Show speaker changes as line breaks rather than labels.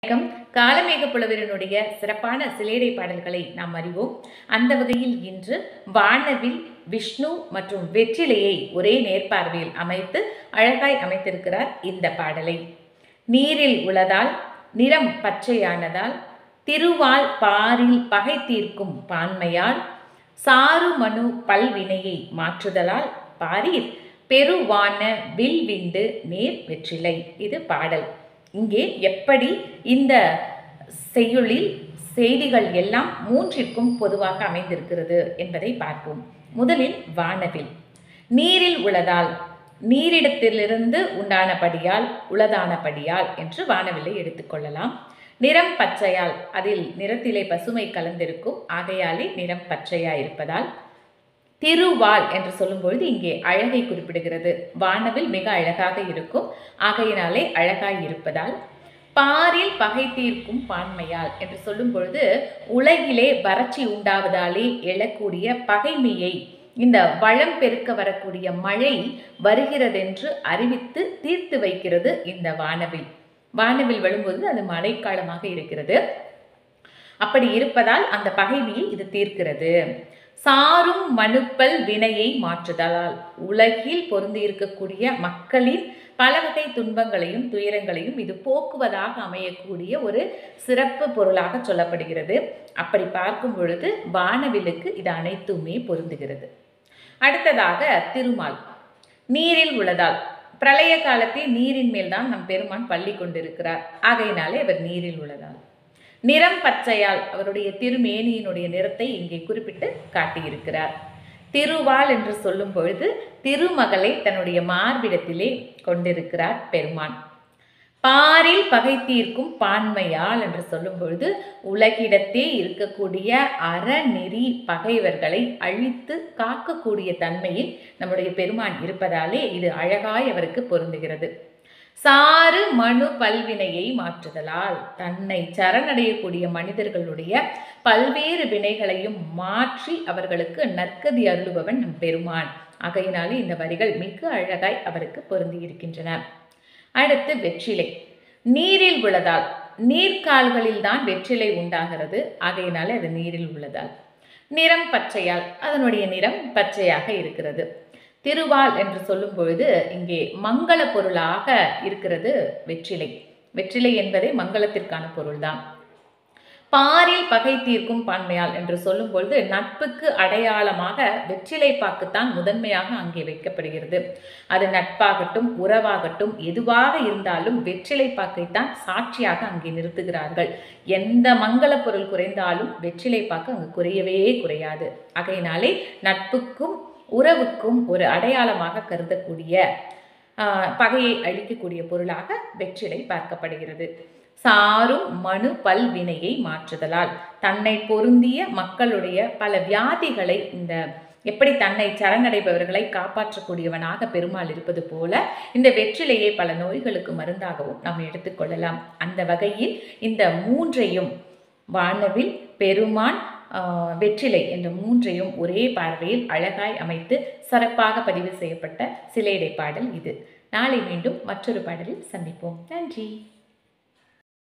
வணக்கம் காலமேக புலவரினுடைய சிறப்பான சிலேடை பாடல்களை நாம் அறிவோம் அந்த வகையில் இன்று வானவில் விஷ்ணு மற்றும் வெற்றிலையை ஒரே நேர்பார்வையில் அமைத்து அழகாய் அமைத்திருக்கிறார் இந்த பாடலை நீரில் உளதால் நிறம் பச்சையானதால் திருவால் பாரில் பகை தீர்க்கும் பான்மையால் சாரு மனு பல்வினையை மாற்றுதலால் பாரீர் பெருவான வில் விண்டு நேர் வெற்றிலை இது பாடல் இங்கே எப்படி இந்த செய்யுளில் செய்திகள் எல்லாம் மூன்றிற்கும் பொதுவாக அமைந்திருக்கிறது என்பதை பார்ப்போம் முதலில் வானவில் நீரில் உளதால் நீரிடத்திலிருந்து உண்டானபடியால் உளதானபடியால் என்று வானவில்லை எடுத்துக்கொள்ளலாம் நிறம் பச்சையால் அதில் நிறத்திலே பசுமை கலந்திருக்கும் ஆகையாலே நிறம் பச்சையா இருப்பதால் திருவால் என்று சொல்லும்பொழுது இங்கே அழகை குறிப்பிடுகிறது வானவில் மிக அழகாக இருக்கும் ஆகையினாலே அழகாய் இருப்பதால் பாரில் பகை தீர்க்கும் பான்மையால் என்று சொல்லும் பொழுது உலகிலே வறட்சி உண்டாவதாலே எழக்கூடிய பகைமையை இந்த வளம் பெருக்க வரக்கூடிய மழை வருகிறதென்று அறிவித்து தீர்த்து வைக்கிறது இந்த வானவில் வானவில் வரும்போது அது மழைக்காலமாக இருக்கிறது அப்படி இருப்பதால் அந்த பகைமையை இது தீர்க்கிறது சாரும் மனுப்பல் வினையை மாற்றுதலால் உலகில் பொருந்தி இருக்கக்கூடிய மக்களின் பல வகை துன்பங்களையும் துயரங்களையும் இது போக்குவதாக அமையக்கூடிய ஒரு சிறப்பு பொருளாக சொல்லப்படுகிறது அப்படி பார்க்கும் பொழுது வானவிலுக்கு இது அனைத்துமே பொருந்துகிறது அடுத்ததாக திருமால் நீரில் உள்ளதால் பிரளய காலத்தில் நீரின் மேல் தான் நம் பெருமான் பள்ளி கொண்டிருக்கிறார் ஆகையினாலே அவர் நீரில் உள்ளதால் நிறம் பச்சையால் அவருடைய திருமேனியினுடைய நிறத்தை இங்கே குறிப்பிட்டு காட்டியிருக்கிறார் திருவால் என்று சொல்லும் பொழுது திருமகளை தன்னுடைய மார்பிடத்திலே கொண்டிருக்கிறார் பெருமான் பாரில் பகை தீர்க்கும் பான்மையால் என்று சொல்லும் பொழுது உலகிடத்தே இருக்கக்கூடிய அறநெறி பகைவர்களை அழித்து காக்கக்கூடிய தன்மையில் நம்முடைய பெருமான் இருப்பதாலே இது அழகாய் அவருக்கு பொருந்துகிறது சாறு மனு பல்வினையை மாற்றுதலால் தன்னை சரணடையக்கூடிய மனிதர்களுடைய பல்வேறு வினைகளையும் மாற்றி அவர்களுக்கு நற்கதி அருளுபவன் நம் பெருமான் ஆகையினாலே இந்த வரிகள் மிக அழகாய் அவருக்கு பொருந்தி இருக்கின்றன அடுத்து வெற்றிலை நீரில் உள்ளதால் நீர்க்கால்களில் தான் வெற்றிலை உண்டாகிறது ஆகையினாலே அது நீரில் உள்ளதால் நிறம் பச்சையால் அதனுடைய நிறம் பச்சையாக இருக்கிறது திருவால் என்று சொல்லும் பொழுது இங்கே மங்கள பொருளாக இருக்கிறது வெற்றிலை வெற்றிலை என்பதே மங்களத்திற்கான பொருள்தான் பாரில் பகை தீர்க்கும் பான்மையால் என்று சொல்லும் பொழுது நட்புக்கு அடையாளமாக வெற்றிலை பாக்குத்தான் முதன்மையாக அங்கே வைக்கப்படுகிறது அது நட்பாகட்டும் உறவாகட்டும் எதுவாக இருந்தாலும் வெற்றிலை பாக்கைத்தான் சாட்சியாக அங்கே நிறுத்துகிறார்கள் எந்த மங்கள பொருள் குறைந்தாலும் வெற்றிலை பாக்கு அங்கு குறையவே குறையாது ஆகையினாலே நட்புக்கும் உறவுக்கும் ஒரு அடையாளமாக கருதக்கூடிய பகையை அழிக்கக்கூடிய பொருளாக வெற்றிலை பார்க்கப்படுகிறது சாரும் மனு பல்வினையை மாற்றுதலால் தன்னை பொருந்திய மக்களுடைய பல வியாதிகளை இந்த எப்படி தன்னை சரணடைபவர்களை காப்பாற்றக்கூடியவனாக பெருமாள் இருப்பது போல இந்த வெற்றிலையை பல நோய்களுக்கு மருந்தாகவும் நாம் எடுத்துக்கொள்ளலாம் அந்த வகையில் இந்த மூன்றையும் வானவில் பெருமான் வெற்றிலை என்ற மூன்றையும் ஒரே பார்வையில் அழகாய் அமைத்து சிறப்பாக பதிவு செய்யப்பட்ட சிலேடை பாடல் இது நாளை மீண்டும் மற்றொரு பாடலில் சந்திப்போம் நன்றி